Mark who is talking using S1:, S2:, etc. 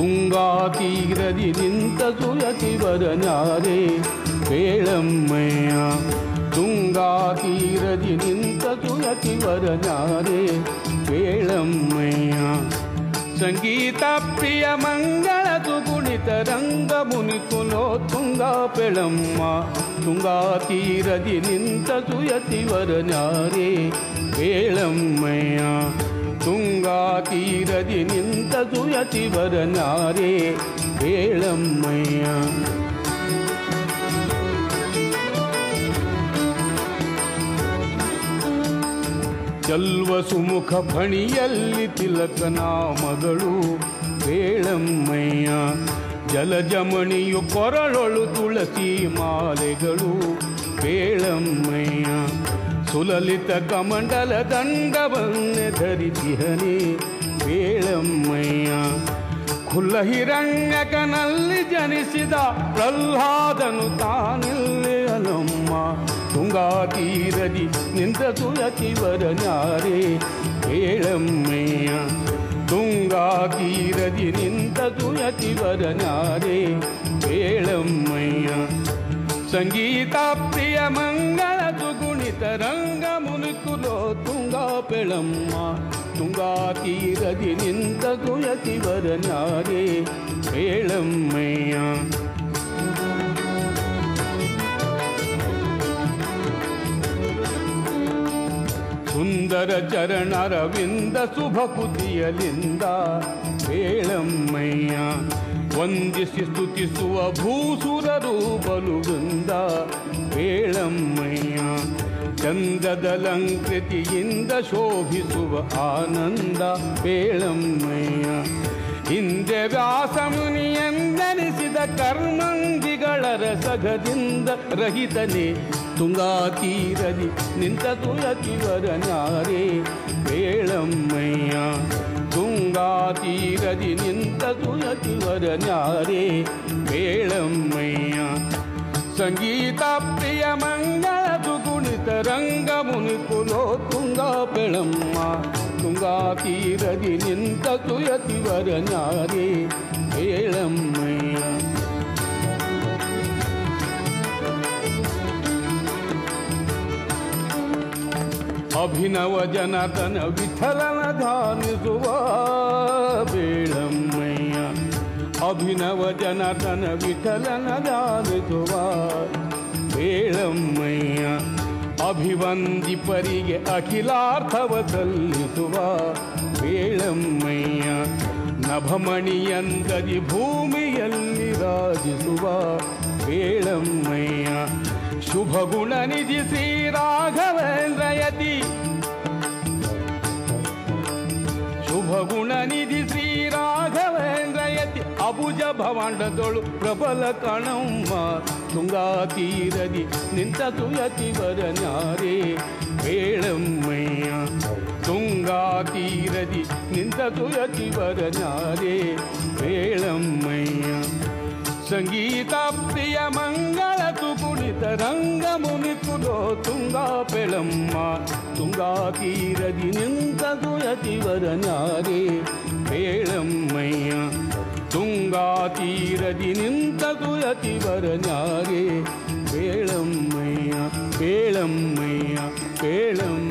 S1: ತುಂಗಾ ತೀರದಿ ನಿಂತ ಸುಯತಿವರನಾರೆ ಬೇಳಮ್ಮಯ್ಯ ತುಂಗಾ ತೀರದಿ ನಿಂತ ಸುಯತಿವರನಾರೆ ಬೇಳಮ್ಮಯ್ಯ ಸಂಗೀತ ಪ್ರಿಯ ಮಂಗಳ ಸುಗುಣಿತ ರಂಗ ಮುನಿಕುಲೋ ತುಂಗಾ ಪೆಳಮ್ಮ ತುಂಗಾ ತೀರದಿ ನಿಂತ ಸುಯತಿವರನಾರೆ ಬೇಳಮ್ಮಯ್ಯ ತುಂಗಾ ತೀರದಿ ನಿಂತ ಸುಯತಿವರನಾರೆ ಬೇಳಮ್ಮಯ್ಯ ಚಲ್ವ ಸುಮುಖ ಫಣಿಯಲ್ಲಿ ತಿಲಕನ ಮಗಳು ಬೇಳಮ್ಮಯ್ಯ ಜಲಜಮಣಿಯು ಕೊರಳೊಳು ತುಳಸಿ ಮಾಲೆಗಳು ಬೇಳಮ್ಮಯ್ಯ ಸುಲಲಿತ ಕಮಂಡಲ ದಂಡವನ್ನೇ ಧರಿಸಿಹನೆ ಬೇಳಮ್ಮಯ್ಯ ಖುಲ್ಲ ಹಿರಣ್ಯಕನಲ್ಲಿ ಜನಿಸಿದ ಪ್ರಹ್ಲಾದನು ತಾನಿಲ್ಲಿ ಅಲಮ್ಮ ತುಂಗಾ ತೀರದಿ ನಿಂತ ಸುಯತಿವರನಾರೆ ಬೇಳಮ್ಮಯ್ಯ ತುಂಗಾ ತೀರದಿ ನಿಂತ ಸುಯತಿವರನಾರೆ ಬೇಳಮ್ಮಯ್ಯ ಸಂಗೀತ ಪ್ರಿಯ ಮಂಗಳ ಸುಗುಣಿತ ರಂಗ ಮುನಿಕುಲೋ ತುಂಗಾ ಪೆಳಮ್ಮ ತುಂಗಾ ತೀರದಿ ನಿಂತ ಸುಯತಿವರನಾರೆ ಬೇಳಮ್ಮಯ್ಯ ಸುಂದರ ಚರಣರವಿಂದ ಶುಭ ಕುತಿಯಲಿಂದ ಬೇಳಮ್ಮಯ್ಯ ವಂದಿಸಿ ಸ್ತುತಿಸುವ ಭೂಸುರರು ಬಲುವೃಂದ ಬೇಳಮ್ಮಯ್ಯ ಚಂದದಲಂಕೃತಿಯಿಂದ ಶೋಭಿಸುವ ಆನಂದ ಬೇಳಮ್ಮಯ್ಯ ಹಿಂದೆ ವ್ಯಾಸಮುನಿಯಂದನಿಸಿದ ಕರ್ಮಂದಿಗಳ ರಸಗದಿಂದ ರಹಿತನೇ ತುಂಗಾ ತೀರದಿ ನಿಂತ ತುಯತಿವರನಾರೆ ಬೇಳಮ್ಮಯ್ಯ ತುಂಗಾ ತೀರದಿ ನಿಂತ ತುಯತಿವರನಾರೆ ಬೇಳಮ್ಮಯ್ಯ ಸಂಗೀತ ಪ್ರಿಯ ಮಂಗಳ ಸುಗುಣಿತ ರಂಗ ಮುನಿಕುಲೋ ತುಂಗಾ ಬೆಳಮ್ಮ ತುಂಗಾ ತೀರದಿ ನಿಂತ ತುಯತಿವರನಾರೆ ಬೇಳಮ್ಮಯ್ಯ ಅಭಿನವ ಜನತನ ವಿಠಲನ ಧಾನಿಸುವ ಬೇಳಮ್ಮಯ್ಯ ಅಭಿನವ ಜನತನ ವಿಠಲನ ಧಾನಿಸುವ ಬೇಳಮ್ಮಯ್ಯ ಅಭಿವಂದಿಪರಿಗೆ ಅಖಿಲಾರ್ಥವ ಸಲ್ಲಿಸುವ ಬೇಳಮ್ಮಯ್ಯ ನಭಮಣಿಯಂದದಿ ಭೂಮಿಯಲ್ಲಿ ರಾಜಿಸುವ ಬೇಳಮ್ಮಯ್ಯ ಶುಭ ಗುಣ ನಿಧಿ ಶ್ರೀ ರಾಘವೇಂದ್ರ ಯತಿ ಶುಭ ಗುಣ ನಿಧಿ ಶ್ರೀ ರಾಘವೇಂದ್ರ ಯತಿ ಅಬುಜ ಭವಾಂಡದೊಳು ಪ್ರಬಲ ಕಣಮ್ಮ ತುಂಗಾ ತೀರದಿ ನಿಂತ ತುಯತಿವರನಾರೆ ಬೇಳಮ್ಮಯ್ಯ ತುಂಗಾ ತೀರದಿ ನಿಂತ ತುಯತಿವರನಾರೆ ಬೇಳಮ್ಮಯ್ಯ ಸಂಗೀತ ಪ್ರಿಯ ಮಂಗಳ ತುಕುಣಿತ ರಂಗ ಮುನಿಕುಲೋ ತುಂಗಾ ಪೆಳಮ್ಮ ತುಂಗಾ ತೀರದಿ ನಿಂತ ತುಯತಿವರನಾರೆ ಬೇಳಮ್ಮಯ್ಯ ತುಂಗಾ ತೀರದಿ ನಿಂತ ತುಯತಿವರನಾರೆ ಬೇಳಮ್ಮಯ್ಯ ಬೇಳಮ್ಮಯ್ಯ ಬೇಳಮ್ಮ